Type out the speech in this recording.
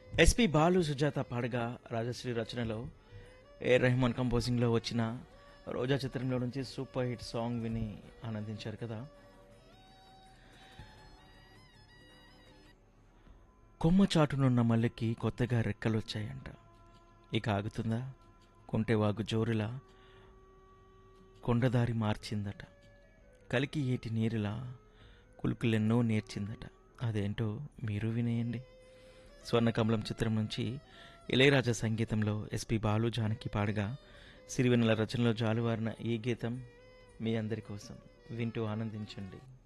SP Balu Sujatha పాడగా రాజశ్రీ రచనలో ఏ రెహమాన్ కంపోజింగ్లో వచ్చిన రోజా చిత్రంలో నుంచి సూపర్ హిట్ సాంగ్ విని ఆనందించారు కదా కొమ్మ చాటునున్న మల్లెకి కొత్తగా రెక్కలు వచ్చాయంట ఇక ఆగుతుందా కొంటెవాగు జోరులా కొండదారి మార్చిందట కలికి ఏటి నీరులా కులుకులెన్నో నేర్చిందట అదేంటో మీరు వినేయండి స్వర్ణకమలం చిత్రం నుంచి ఇళయరాజా సంగీతంలో ఎస్పి బాలు జానకి పాడగా సిరివెన్నెల రచనలో జాలువారిన ఈ గీతం మీ అందరి కోసం వింటూ ఆనందించండి